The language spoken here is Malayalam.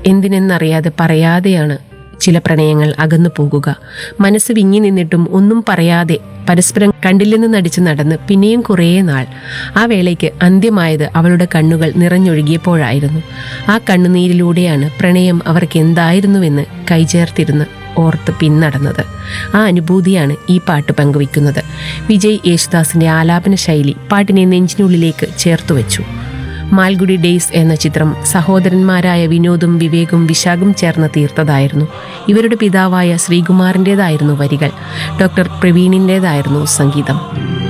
എന്തിനെന്നറിയാതെ പറയാതെയാണ് ചില പ്രണയങ്ങൾ അകന്നു പോകുക മനസ്സ് വിങ്ങി നിന്നിട്ടും ഒന്നും പറയാതെ പരസ്പരം കണ്ടില്ലെന്ന് നടിച്ച് നടന്ന് പിന്നെയും കുറേ നാൾ ആ വേളയ്ക്ക് അന്ത്യമായത് അവളുടെ കണ്ണുകൾ നിറഞ്ഞൊഴുകിയപ്പോഴായിരുന്നു ആ കണ്ണുനീരിലൂടെയാണ് പ്രണയം അവർക്ക് എന്തായിരുന്നുവെന്ന് കൈചേർത്തിരുന്ന് ഓർത്ത് പിന്നടന്നത് ആ അനുഭൂതിയാണ് ഈ പാട്ട് പങ്കുവയ്ക്കുന്നത് വിജയ് യേശുദാസിന്റെ ആലാപന ശൈലി പാട്ടിനെ നെഞ്ചിനുള്ളിലേക്ക് ചേർത്തു വെച്ചു മാൽഗുഡി ഡേയ്സ് എന്ന ചിത്രം സഹോദരന്മാരായ വിനോദും വിവേകും വിശാഖും ചേർന്ന് തീർത്തതായിരുന്നു ഇവരുടെ പിതാവായ ശ്രീകുമാറിൻ്റെതായിരുന്നു വരികൾ ഡോക്ടർ പ്രവീണിൻ്റെതായിരുന്നു സംഗീതം